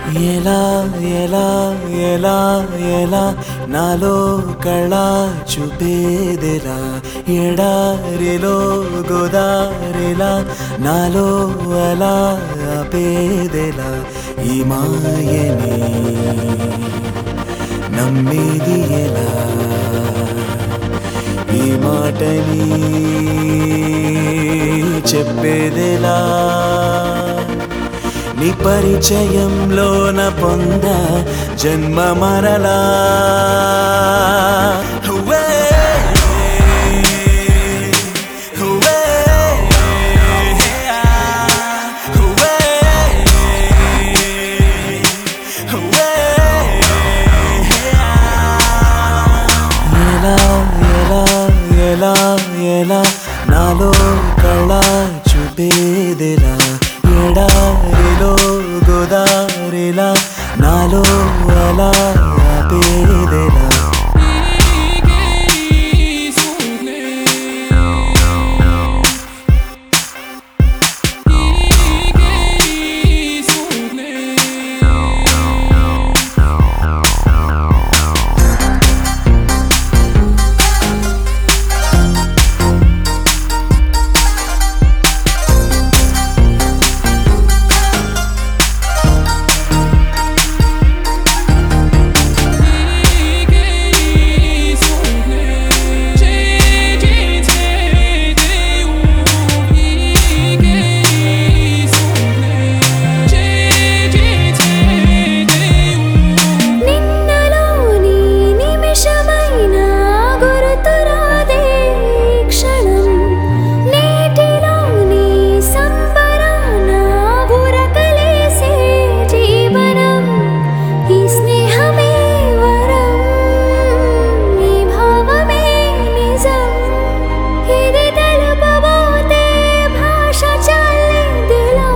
ఎలా ఎలా ఎలా ఎలా నాలో కళ చూపేదెలా ఎడారిలో గోదారిలా నాలో అలా ఆపేదెలా ఈ మాయని నమ్మేది ఎలా ఈ మాటని చెప్పేదెలా నీ పరిచయంలోన పొంద జన్మ మరలా హువే, హువే, హువే, హువే. ఎలా ఎలా ఎలా ఎలా నాలో కళ చూపేదెలా ఎడారిలో గోదారిలా నాలో అలా ఆపేదెలా నిన్నలోని నిమిషమైన గురుతురాదే క్షణం నేటిలోని సంబరాన ఉరకలేసే జీవనం ఈ స్నేహమే వరం ఈ భావమే నిజం ఇది తెలుపబోతే భాష చల్లెదిలా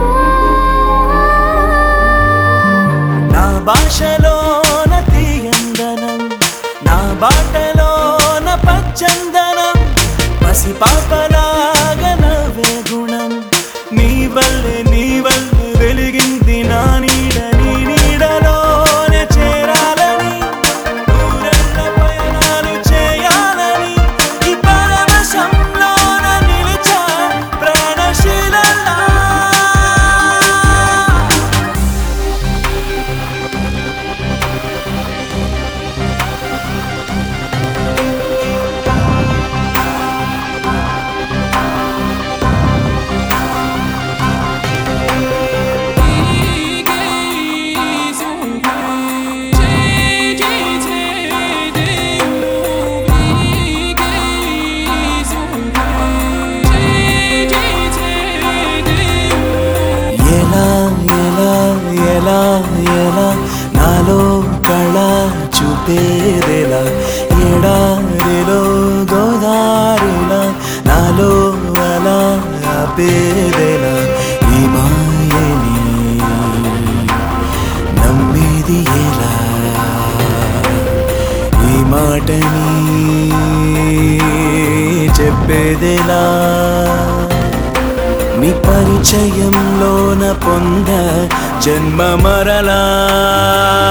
నా భాషలోన తీయందనం నా బాటలోన పచ్చందనం పసిపాపలాగా నవ్వే గుణం నీ వల్లే నీ వల్లే వెలిగింది నా నీడ నీ నీడలోనే చేరాలని దూరెళ్ళ పయనాలు చేయాలని ఈ పరవశంలోన నిలిచా ప్రాణశీలలా ఎలా ఎలా ఎలా ఎలా నాలో కళ చూపేదెలా ఎడారిలో గోదారిలా నాలో అలా ఆపేదెలా ఈ మాయని నమ్మేది ఎలా ఈ మాటని చెప్పేదెలా నీ పరిచయంలోన పొంద జన్మ మరలా